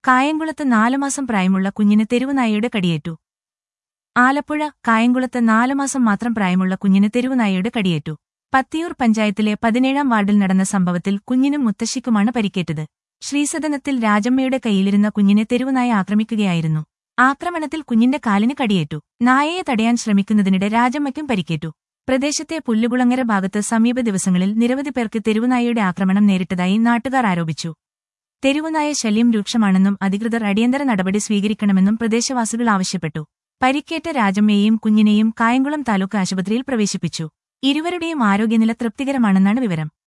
കായംകുളത്ത് നാല് മാസം പ്രായമുള്ള കുഞ്ഞിന് തെരുവുനായയുടെ കടിയേറ്റു ആലപ്പുഴ കായംകുളത്ത് നാല് മാസം മാത്രം പ്രായമുള്ള കുഞ്ഞിന് തെരുവുനായയുടെ കടിയേറ്റു പത്തിയൂർ പഞ്ചായത്തിലെ പതിനേഴാം വാർഡിൽ നടന്ന സംഭവത്തിൽ കുഞ്ഞിനും മുത്തശ്ശിക്കുമാണ് പരിക്കേറ്റത് ശ്രീസദനത്തിൽ രാജമ്മയുടെ കയ്യിലിരുന്ന കുഞ്ഞിനെ തെരുവുനായ ആക്രമിക്കുകയായിരുന്നു ആക്രമണത്തിൽ കുഞ്ഞിന്റെ കാലിന് കടിയേറ്റു നായയെ തടയാൻ ശ്രമിക്കുന്നതിനിടെ രാജമ്മയ്ക്കും പരിക്കേറ്റു പ്രദേശത്തെ പുല്ലുകുളങ്ങര ഭാഗത്ത് സമീപ ദിവസങ്ങളിൽ നിരവധി പേർക്ക് തെരുവുനായയുടെ ആക്രമണം നേരിട്ടതായി നാട്ടുകാർ ആരോപിച്ചു തെരുവുനായ ശല്യം രൂക്ഷമാണെന്നും അധികൃതർ അടിയന്തര നടപടി സ്വീകരിക്കണമെന്നും പ്രദേശവാസികൾ ആവശ്യപ്പെട്ടു പരിക്കേറ്റ രാജമ്മയെയും കുഞ്ഞിനെയും കായംകുളം താലൂക്ക് ആശുപത്രിയിൽ പ്രവേശിപ്പിച്ചു ഇരുവരുടെയും ആരോഗ്യനില തൃപ്തികരമാണെന്നാണ് വിവരം